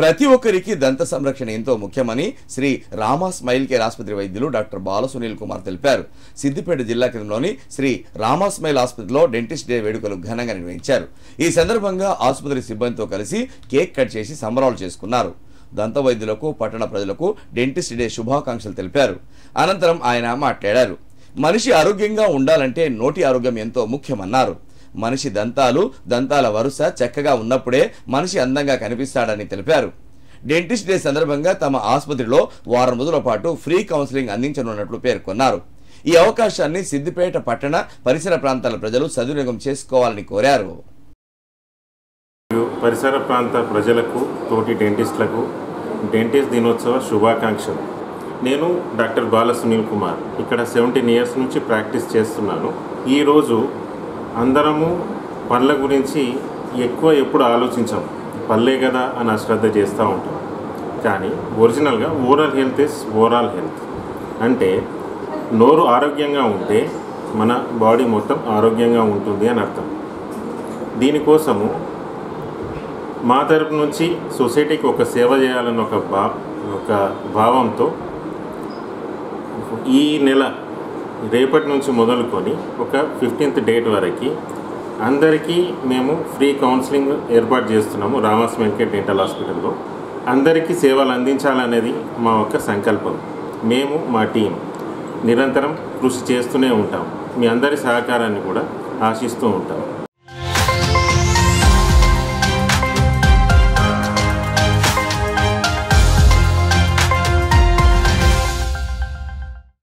ప్రతి ఒక్కరికి దంత సంరక్షణ ఎంతో ముఖ్యమని శ్రీ రామా స్మైల్ కేర్ ఆసుపత్రి వైద్యులు డాక్టర్ బాల సునీల్ కుమార్ తెలిపారు సిద్దిపేట జిల్లా కేంద్రంలోని శ్రీ రామా స్మైల్ ఆసుపత్రిలో డెంటిస్ట్ డే వేడుకలు ఘనంగా నిర్వహించారు ఈ సందర్భంగా ఆసుపత్రి సిబ్బందితో కలిసి కేక్ కట్ చేసి సంబరాలు చేసుకున్నారు దంత వైద్యులకు పట్టణ ప్రజలకు డెంటిస్ట్ డే శుభాకాంక్షలు తెలిపారు అనంతరం ఆయన మాట్లాడారు మనిషి ఆరోగ్యంగా ఉండాలంటే నోటి ఆరోగ్యం ఎంతో ముఖ్యమన్నారు మనిషి దంతాలు దంతాల వరుస చక్కగా ఉన్నప్పుడే మనిషి అందంగా కనిపిస్తాడని తెలిపారు డెంటిస్ట్ డే సందర్భంగా తమ ఆసుపత్రిలో వారం రోజుల పాటు ఫ్రీ కౌన్సిలింగ్ అందించనున్నట్లు పేర్కొన్నారు ఈ అవకాశాన్ని సిద్దిపేట పట్టణ పరిసర ప్రాంతాల ప్రజలు సద్వినియోగం చేసుకోవాలని కోరారు మరియు పరిసర ప్రాంత ప్రజలకు తోటి డెంటిస్టులకు డెంటిస్ట్ దినోత్సవ శుభాకాంక్షలు నేను డాక్టర్ బాల సునీల్ కుమార్ ఇక్కడ సెవెంటీన్ ఇయర్స్ నుంచి ప్రాక్టీస్ చేస్తున్నాను ఈరోజు అందరము పళ్ళ గురించి ఎక్కువ ఎప్పుడు ఆలోచించాం పళ్ళే కదా అని అశ్రద్ధ చేస్తూ ఉంటాం కానీ ఒరిజినల్గా oral health is overall health అంటే నోరు ఆరోగ్యంగా ఉంటే మన బాడీ మొత్తం ఆరోగ్యంగా ఉంటుంది అని అర్థం దీనికోసము మా తరపు నుంచి సొసైటీకి ఒక సేవ చేయాలన్న ఒక భా ఒక భావంతో ఈ నెల రేపటి నుంచి మొదలుకొని ఒక ఫిఫ్టీన్త్ డేట్ వరకు అందరికీ మేము ఫ్రీ కౌన్సిలింగ్ ఏర్పాటు చేస్తున్నాము రామస్ వెంకట్ డెంటల్ హాస్పిటల్లో అందరికీ సేవలు అందించాలనేది మా యొక్క సంకల్పం మేము మా టీం నిరంతరం కృషి చేస్తూనే ఉంటాం మీ అందరి సహకారాన్ని కూడా ఆశిస్తూ ఉంటాం